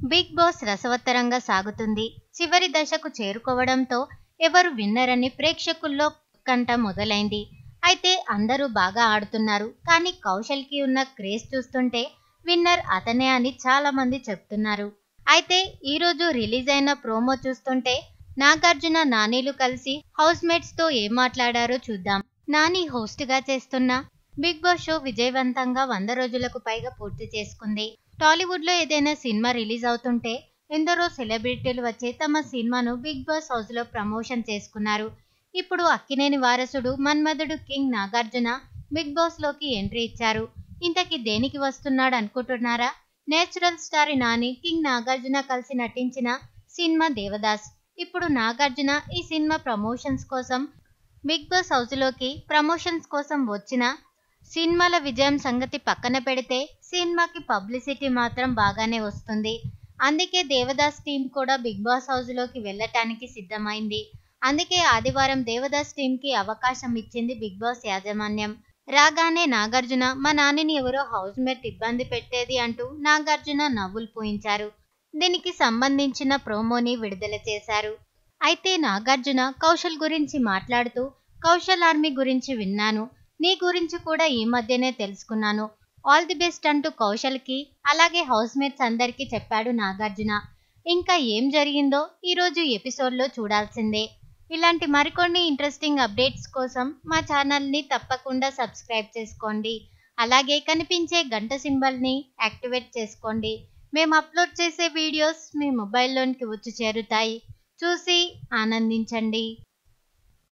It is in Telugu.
బిగ్ బాస్ రసవత్తరంగా సాగుతుంది చివరి దశకు చేరుకోవడంతో ఎవరు విన్నర్ అని ప్రేక్షకుల్లో కంట మొదలైంది అయితే అందరూ బాగా ఆడుతున్నారు కానీ కౌశల్కి ఉన్న క్రేజ్ చూస్తుంటే విన్నర్ అతనే అని చాలా మంది చెప్తున్నారు అయితే ఈ రోజు రిలీజ్ అయిన ప్రోమో చూస్తుంటే నాగార్జున నానీలు కలిసి హౌస్ మేట్స్ తో ఏం మాట్లాడారో చూద్దాం నాని హోస్ట్ గా చేస్తున్న బిగ్ బాస్ షో విజయవంతంగా వంద రోజులకు పైగా పూర్తి చేసుకుంది టాలీవుడ్ లో ఏదైనా సినిమా రిలీజ్ అవుతుంటే ఎందరో సెలబ్రిటీలు వచ్చి తమ సినిమాను బిగ్ బాస్ హౌస్ లో ప్రమోషన్ చేసుకున్నారు ఇప్పుడు అక్కినేని వారసుడు Manmadhudu king Nagarjuna Bigg Boss లోకి ఎంట్రీ ఇచ్చారు ఇంతకీ దేనికి వస్తున్నాడు అనుకుంటున్నారా natural star Nani king Nagarjuna కలిసి నటించిన సినిమా దేవదాస్ ఇప్పుడు నాగార్జున ఈ సినిమా ప్రమోషన్స్ కోసం బిగ్ బాస్ హౌస్ లోకి ప్రమోషన్స్ కోసం వచ్చిన సినిమాల విజయం సంగతి పక్కన పెడితే సినిమాకి పబ్లిసిటీ మాత్రం బాగానే వస్తుంది అందుకే దేవదాస్ టీం కూడా బిగ్ బాస్ హౌస్ లోకి వెళ్ళటానికి సిద్ధమైంది అందుకే ఆదివారం దేవదాస్ టీం కి అవకాశం ఇచ్చింది బిగ్ బాస్ యాజమాన్యం రాగానే నాగార్జున మా నాన్నని ఎవరో హౌస్ మేట్ ఇబ్బంది పెట్టేది అంటూ నాగార్జున నవ్వులు పోయించారు దీనికి సంబంధించిన ప్రోమోని విడుదల చేశారు అయితే నాగార్జున కౌశల్ గురించి మాట్లాడుతూ కౌశల్ ఆర్మీ గురించి విన్నాను నీ గురించి కూడా ఈ మధ్యనే తెలుసుకున్నాను ఆల్ ది బెస్ట్ అంటూ కౌశల్కి అలాగే హౌస్ మేట్స్ అందరికీ చెప్పాడు నాగార్జున ఇంకా ఏం జరిగిందో ఈరోజు ఎపిసోడ్లో చూడాల్సిందే ఇలాంటి మరికొన్ని ఇంట్రెస్టింగ్ అప్డేట్స్ కోసం మా ఛానల్ని తప్పకుండా సబ్స్క్రైబ్ చేసుకోండి అలాగే కనిపించే గంట సింబల్ని యాక్టివేట్ చేసుకోండి మేము అప్లోడ్ చేసే వీడియోస్ మీ మొబైల్లోనికి వచ్చి చేరుతాయి చూసి ఆనందించండి